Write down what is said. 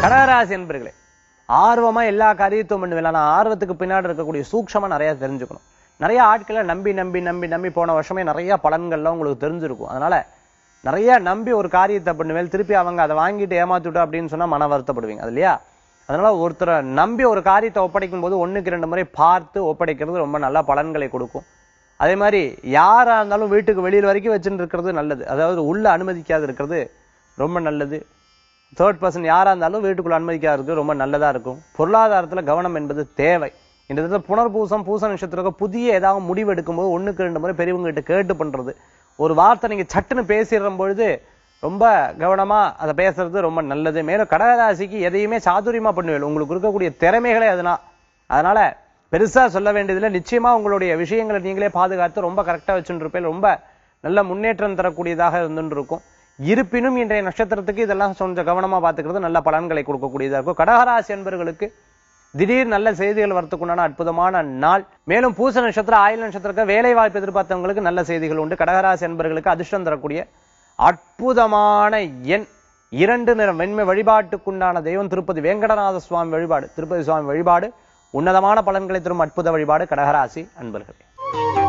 கடகராசி என்பர்களே ஆர்வமா எல்லா காரியத்தையும் பண்ணுவேன் ஆனா ஆர்வத்துக்கு பின்னாடி இருக்கக்கூடிய சூக்ஷமா நிறைய தெரிஞ்சுக்கணும் நிறைய ஆட்களை நம்பி நம்பி நம்பி நம்பி போன வருஷமே நிறைய பலன்கள்லாம் உங்களுக்கு தெரிஞ்சிருக்கும் அதனால நிறைய நம்பி ஒரு காரியத்தை பண்ணுவேன் திருப்பி அவங்க அதை வாங்கிட்டு ஏமாத்திவிட்டோம் அப்படின்னு சொன்னா மன வருத்தப்படுவீங்க அது இல்லையா அதனால ஒருத்தரை நம்பி ஒரு காரியத்தை ஒப்படைக்கும் போது ஒண்ணுக்கு ரெண்டு முறை பார்த்து ஒப்படைக்கிறது ரொம்ப நல்ல பலன்களை கொடுக்கும் அதே மாதிரி யாரா இருந்தாலும் வீட்டுக்கு வெளியில் வரைக்கும் வச்சுட்டு இருக்கிறது நல்லது அதாவது உள்ள அனுமதிக்காது இருக்கிறது ரொம்ப நல்லது தேர்ட் பர்சன் யாரா இருந்தாலும் வீட்டுக்குள்ள அனுமதிக்காது இருக்கிறது ரொம்ப நல்லதா இருக்கும் பொருளாதாரத்துல கவனம் என்பது தேவை இந்த இடத்துல புனர்பூசம் பூச நட்சத்திரம் புதிய ஏதாவது முடிவு எடுக்கும்போது ஒண்ணுக்கு ரெண்டு முறை பெரியவங்க கிட்ட கேட்டு பண்றது ஒரு வார்த்தை நீங்க சட்டுன்னு பேசிடுற பொழுது ரொம்ப கவனமா அதை பேசுறது ரொம்ப நல்லது மேலும் கடகராசிக்கு எதையுமே சாதுரியமா பண்ணுவேன் உங்களுக்கு இருக்கக்கூடிய திறமைகளே அதுனா அதனால பெருசா சொல்ல வேண்டியதில்லை நிச்சயமா உங்களுடைய விஷயங்களை நீங்களே பாதுகாத்து ரொம்ப கரெக்டா வச்சுட்டு இருப்பேன் ரொம்ப நல்ல முன்னேற்றம் தரக்கூடியதாக இருந்துட்டு இருக்கும் இருப்பினும் இன்றைய நட்சத்திரத்துக்கு இதெல்லாம் கொஞ்சம் கவனமா பார்த்துக்கிறது நல்ல பலன்களை கொடுக்கக்கூடியதா இருக்கும் கடகராசி என்பவர்களுக்கு திடீர் நல்ல செய்திகள் வரத்துக்குண்டான அற்புதமான நாள் மேலும் பூச நட்சத்திரம் ஆயுள் நட்சத்திரக்கு வேலை வாய்ப்பு எதிர்பார்த்தவங்களுக்கு நல்ல செய்திகள் உண்டு கடகராசி என்பவர்களுக்கு அதிர்ஷ்டம் தரக்கூடிய அற்புதமான எண் இரண்டு நிறம் வெண்மை வழிபாட்டுக்குண்டான தெய்வம் திருப்பதி வேங்கடநாத சுவாமி வழிபாடு திருப்பதி சுவாமி வழிபாடு உன்னதமான பலன்களை தரும் அற்புத வழிபாடு கடகராசி அன்பர்களே